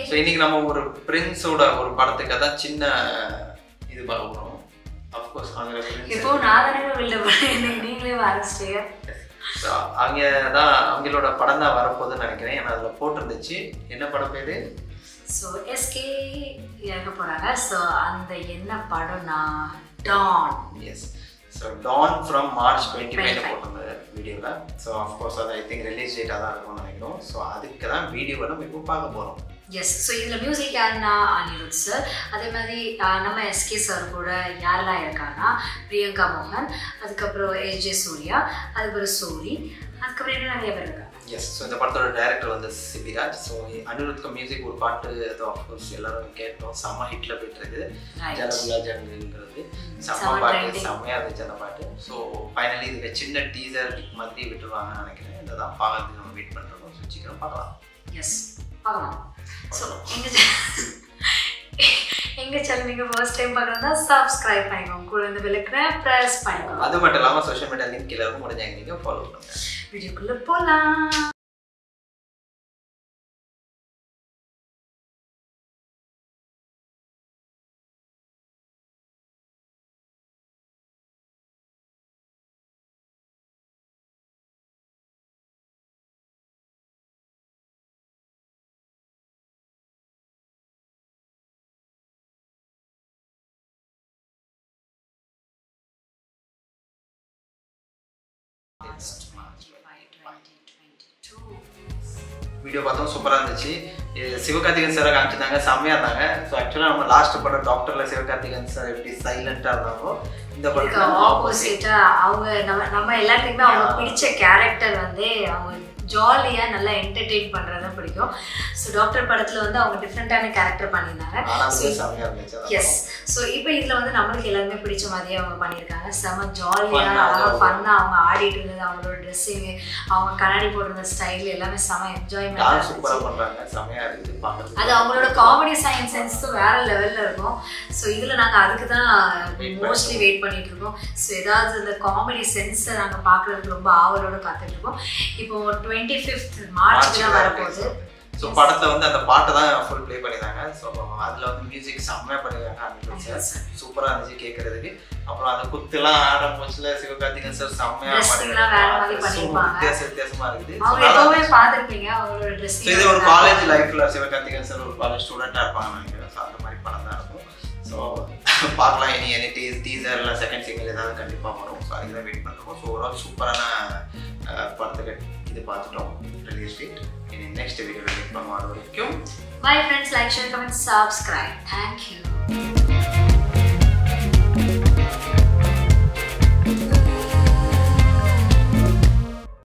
So இன்னைக்கு நம்ம ஒரு பிரின்ஸோட ஒரு படத்துக்கு தான் சின்ன இது பார்க்க போகிறோம் அஃப்கோர்ஸ் அவங்க இப்போ நான் தானே வெளில போறேன் நீங்களே ஆரம்பிச்சிட்டீங்க ஸோ அவங்க தான் அவங்களோட படம் தான் வரப்போகுதுன்னு நினைக்கிறேன் ஏன்னா அதில் போட்டிருந்துச்சு என்ன படம் பேர் ஸோ எஸ்கே இறக்க போறாங்க ஸோ அந்த என்ன படம்னா Don yes so Don from March twenty ஃபைவ்ல போட்டிருந்த வீடியோவில் ஸோ அஃப்கோர்ஸ் அது ஐ திங்க் ரிலீஸ் டேட்டாக தான் இருக்கும்னு நினைக்கிறோம் ஸோ அதுக்கு தான் வீடியோவை நம்ம இப்போ பார்க்க போகிறோம் எஸ் ஸோ இதில் மியூசிக் யாருன்னா அனிருத் சார் அதே மாதிரி ஆஹ், நம்ம எஸ்கே சார் கூட யாரெல்லாம் இருக்காங்கன்னா பிரியங்கா மோகன் அதுக்கப்புறம் ஏஜே சூர்யா அதுக்கப்புறம் சூரி அதுக்கப்புறம் இன்னும் நிறைய பேர் இருக்காங்க எஸ் ஸோ இந்த படத்தோட டைரக்டர் வந்து சிபிராஜ் ஸோ அனிருத்க்கு மியூசிக் ஒரு பாட்டு அது ஆஃப்கோர்ஸ் எல்லாரும் கேட்டோம் செம்ம ஹிட்ல போயிட்டு இருக்குது Right. ஜனகுலா ஜன்ங்கிறது செம்ம செம்ம பாட்டு trending. செம்மையாக இருந்துச்சு அந்த பாட்டு ஸோ ஃபைனலி இதுக்கு சின்ன டீசர் மாதிரி விட்டுருவாங்கன்னு நினைக்கிறேன் இதை தான் பார்க்கறதுக்கு நம்ம வெயிட் பண்ணுறோம் ஸோ சீக்கிரம் பார்க்கலாம் எஸ் பார்க்கலாம் ஸோ எங்கள் எங்கள் சேனல் நீங்கள் ஃபர்ஸ்ட் டைம் பார்க்குறதா சப்ஸ்கிரைப் பண்ணிக்கோங்க கூட இந்த விளக்குற ப்ரெஸ் பண்ணிக்கோங்க அது மட்டும் இல்லாமல் சோஷியல் மீடியா லிங்க் கீழே இருக்கும் முடிஞ்சாங்க நீங்கள் ஃபாலோ பண்ணுங்க வீடியோக்குள்ளே போகலாம் வீடியோ பார்த்தோம் சூப்பராக இருந்துச்சு இது சிவகார்த்திகன் சாரை காமிச்சிருந்தாங்க செம்மையாக இருந்தாங்க ஸோ ஆக்சுவலாக நம்ம லாஸ்ட் படம் டாக்டரில் சிவகார்த்திகன் சார் எப்படி சைலண்ட்டாக இருந்தாங்களோ இந்த இதுக்கு படத்தில் ஆப்போசிட் ஆப்போசிட்டா அவங்க நம்ம நம்ம எல்லாத்துக்குமே அவங்க பிடிச்ச கேரக்டர் வந்து அவங்க ஜாலியா நல்லா என்டர்டெயின் பண்றது தான் பிடிக்கும் ஸோ டாக்டர் படத்துல வந்து அவங்க டிஃப்ரெண்டான கேரக்டர் பண்ணியிருந்தாங்க ஆனால் செம்மையாக இருந்துச்சு அந்த எஸ் ஸோ இப்போ இதுல வந்து நம்மளுக்கு எல்லாருமே பிடிச்ச மாதிரியே அவங்க பண்ணியிருக்காங்க செம ஜாலியா Fun ஆ அழகா இருக்கும். ஃபன்னா அவங்க ஆடிட்டு இருந்தது அவங்களோட ட்ரெஸ்ஸிங் அவங்க கண்ணாடி போட்டிருந்த ஸ்டைல் எல்லாமே செம டான்ஸ் என்ஜாய்மெண்ட் சூப்பராக பண்ணுறாங்க செம்மையாக இருக்குது பார்க்குறது அது அவங்களோட காமெடி சயின்ஸ் சென்ஸும் வேற லெவல்ல இருக்கும் ஸோ இதுல நாங்க அதுக்கு தான் Wait மோஸ்ட்லி வெயிட் பண்ணிட்டு இருக்கோம் ஸோ ஏதாவது இந்த காமெடி சென்ஸை நாங்க பார்க்கறதுக்கு ரொம்ப ஆவலோட காத்துட்டு இருக்கோம் இப்போ டுவெண்ட்டி ஃபிஃப்த் மார்ச்சுக்கு தான் வரப்போகுது ஸோ படத்தில் வந்து அந்த பாட்டை தான் ஃபுல் ப்ளே பண்ணியிருந்தாங்க ஸோ அதில் வந்து மியூசிக் செம்மையாக பண்ணியிருக்காங்க அனிருத் சார் சூப்பராக இருந்துச்சு கேட்கறதுக்கு அப்புறம் அந்த குத்துலாம் ஆடும் போச்சுல சிவகார்த்திகன் சார் செம்மையாக Dressing எல்லாம் வேற மாதிரி பண்ணியிருக்காங்க பண்ணியிருப்பாங்க. வித்தியாச வித்தியாசமாக இருக்குது அவங்க So, எப்பவுமே பார்த்துருப்பீங்க அவங்களோட ட்ரெஸ் ஸோ இது ஒரு காலேஜ் லைஃப்ல சிவகார்த்திகன் சார் ஒரு காலேஜ் ஸ்டூடெண்ட்டாக இருப்பாங்க நினைக்கிறேன் ஸோ அந்த மாதிரி படம் தான் இருக்கும் ஸோ பார்க்கலாம் இனி எனி டீ டீசர் இல்லை செகண்ட் சிங்கிள் ஏதாவது கண்டிப்பாக வரும் ஸோ அதுக்கு தான் வெயிட் பண்ணுறோம் ஸோ ஓவரால் சூப்பரான அஹ், படத்துக்கு இது பார்த்துட்டோம் ரிலீஸ் டேட் இனி நெக்ஸ்ட் வீடியோவில் வெயிட் பண்ணுவோம் அது வரைக்கும் bye friends like share comment subscribe thank you